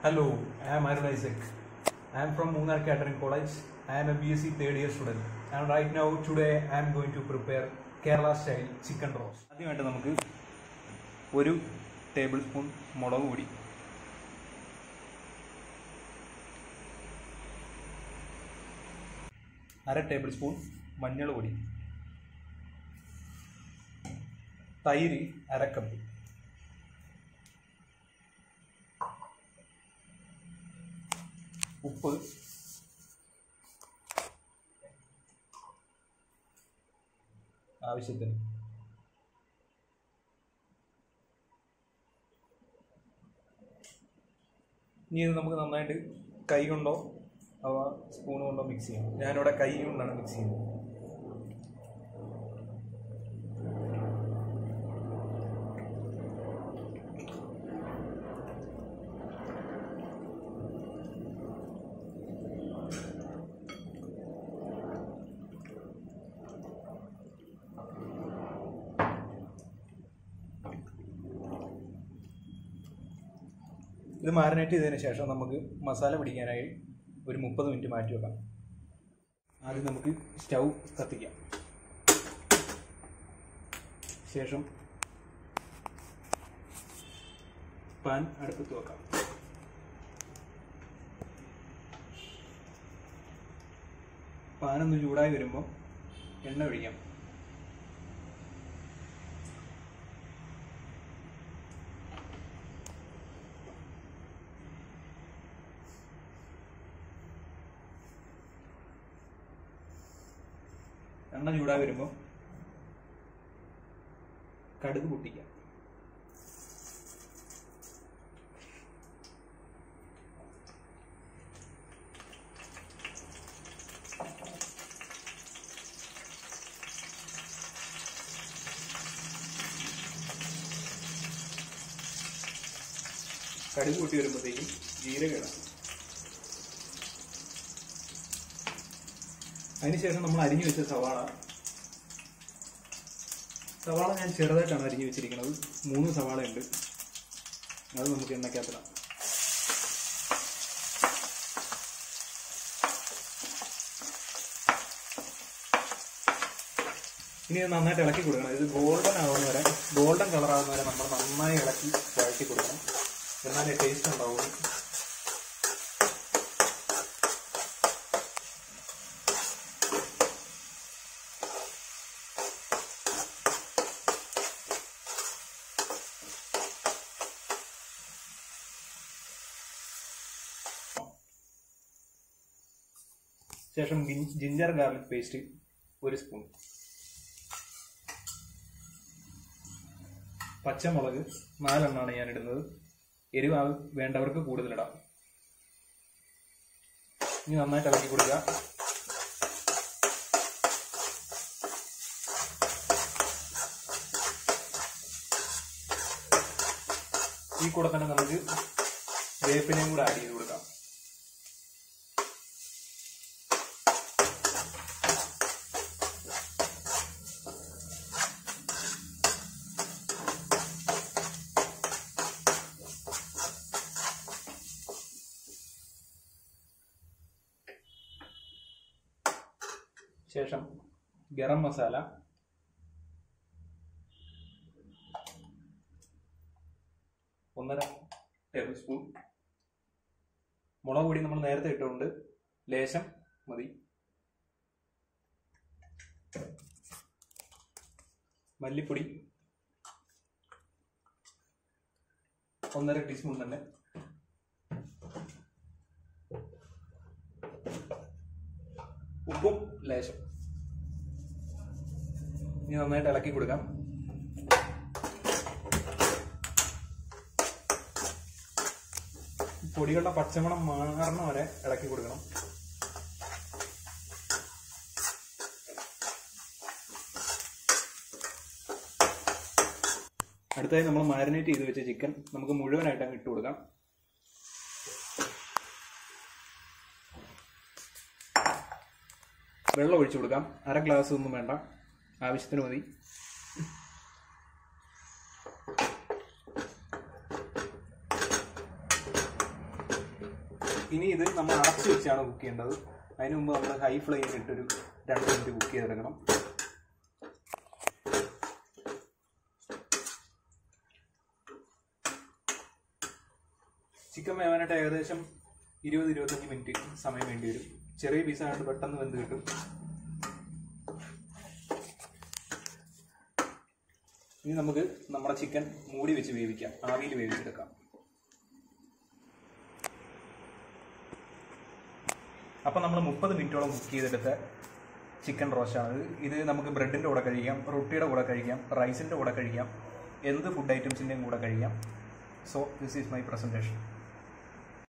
Hello, I am Arun Isaac. I am from Munnar Catering College. I am a BSc third year student. And right now, today, I am going to prepare Kerala style chicken roast. ആദ്യമായിട്ട് നമുക്ക് ഒരു table spoon മുളക് പൊടി അര table spoon മഞ്ഞൾ പൊടി തൈര് അരക്കപ്പ് ഉപ്പ് ആവശ്യത്തിന് ഇനി ഇത് നമുക്ക് നന്നായിട്ട് കൈ കൊണ്ടോ അവ സ്പൂൺ കൊണ്ടോ മിക്സ് ചെയ്യാം ഞാനിവിടെ കൈ കൊണ്ടാണ് മിക്സ് ചെയ്യുന്നത് ഇത് മാരിനേറ്റ് ചെയ്തതിന് ശേഷം നമുക്ക് മസാല പിടിക്കാനായി ഒരു മുപ്പത് മിനിറ്റ് മാറ്റി വെക്കാം ആദ്യം നമുക്ക് സ്റ്റൗ കത്തിക്കാം ശേഷം പാൻ അടുപ്പത്ത് വെക്കാം പാൻ ഒന്ന് ചൂടായി വരുമ്പോൾ എണ്ണ ഒഴിക്കാം എണ്ണ ചൂടായി വരുമ്പോൾ കടുക് പൊട്ടിക്കാം കടുക് പൊട്ടി വരുമ്പോഴത്തേക്കും ജീരകം ഇടാം അതിനുശേഷം നമ്മൾ അരിഞ്ഞു വെച്ച സവാള സവാള ഞാൻ ചെറുതായിട്ടാണ് അരിഞ്ഞു വെച്ചിരിക്കുന്നത് മൂന്ന് സവാള ഉണ്ട് അത് നമുക്ക് എണ്ണക്കകത്തിടാം ഇനി ഇത് നന്നായിട്ട് ഇളക്കി കൊടുക്കണം ഇത് ഗോൾഡൻ ആവുന്ന വരെ ഗോൾഡൻ കളർ ആവുന്ന വരെ നമ്മൾ നന്നായി ഇളക്കി വഴറ്റി കൊടുക്കണം എന്നാലേ ടേസ്റ്റ് ഉണ്ടാവുള്ളൂ ശേഷം ഗിൻ- ജിഞ്ചർ ഗാർലിക് പേസ്റ്റ് ഒരു സ്പൂൺ പച്ചമുളക് നാലെണ്ണമാണ് ഞാൻ ഇടുന്നത് എരിവ് ആവ- വേണ്ടവർക്ക് കൂടുതലിടാം ഇനി നന്നായിട്ട് ഇളക്കി കൊടുക്കുക ഈ കൂടെ തന്നെ നമുക്ക് വേപ്പിനെയും കൂടെ ആഡ് ചെയ്ത് കൊടുക്കാം ശേഷം ഗരം മസാല ഒന്നര ടേബിൾ സ്പൂൺ മുളക് പൊടി നമ്മൾ നേരത്തെ ഇട്ടുകൊണ്ട് ലേശം മതി മല്ലിപ്പൊടി ഒന്നര ടീസ്പൂൺ തന്നെ ഉപ്പും ലേശം ഇനി നന്നായിട്ട് ഇളക്കി കൊടുക്കാം പൊടികളുടെ പച്ചമണം മാറണ വരെ ഇളക്കി കൊടുക്കണം അടുത്തായി നമ്മൾ മാരിനേറ്റ് ചെയ്ത് വെച്ച ചിക്കൻ നമുക്ക് മുഴുവനായിട്ട് അങ്ങ് ഇട്ട് കൊടുക്കാം വെള്ളം ഒഴിച്ചു കൊടുക്കാം അര ഗ്ലാസ് ഒന്നും വേണ്ട ആവശ്യത്തിന് മതി ഇനി ഇത് നമ്മൾ അടച്ചു വെച്ചാണ് കുക്ക് ചെയ്യേണ്ടത് അതിന് മുമ്പ് നമ്മൾ ഹൈ ഫ്ലെയിമിൽ ഇട്ടൊരു രണ്ട് മിനിറ്റ് കുക്ക് ചെയ്തെടുക്കണം ചിക്കൻ വേവാനായിട്ട് ഏകദേശം ഇരുപത് ഇരുപത്തഞ്ച് മിനിറ്റ് സമയം വേണ്ടി വരും ചെറിയ പീസായിട്ട് പെട്ടെന്ന് വെന്ത് കിട്ടും ഇനി നമുക്ക് നമ്മുടെ ചിക്കൻ മൂടി വെച്ച് വേവിക്കാം ആവിയിൽ വേവിച്ചെടുക്കാം അപ്പം നമ്മൾ മുപ്പത് മിനിറ്റോളം കുക്ക് ചെയ്തെടുത്ത ചിക്കൻ റോസ്റ്റാണ് ഇത് നമുക്ക് ബ്രെഡിൻ്റെ കൂടെ കഴിക്കാം റൊട്ടിയുടെ കൂടെ കഴിക്കാം റൈസിൻ്റെ കൂടെ കഴിക്കാം എന്ത് ഫുഡ് ഐറ്റംസിൻ്റെയും കൂടെ കഴിക്കാം so this is my presentation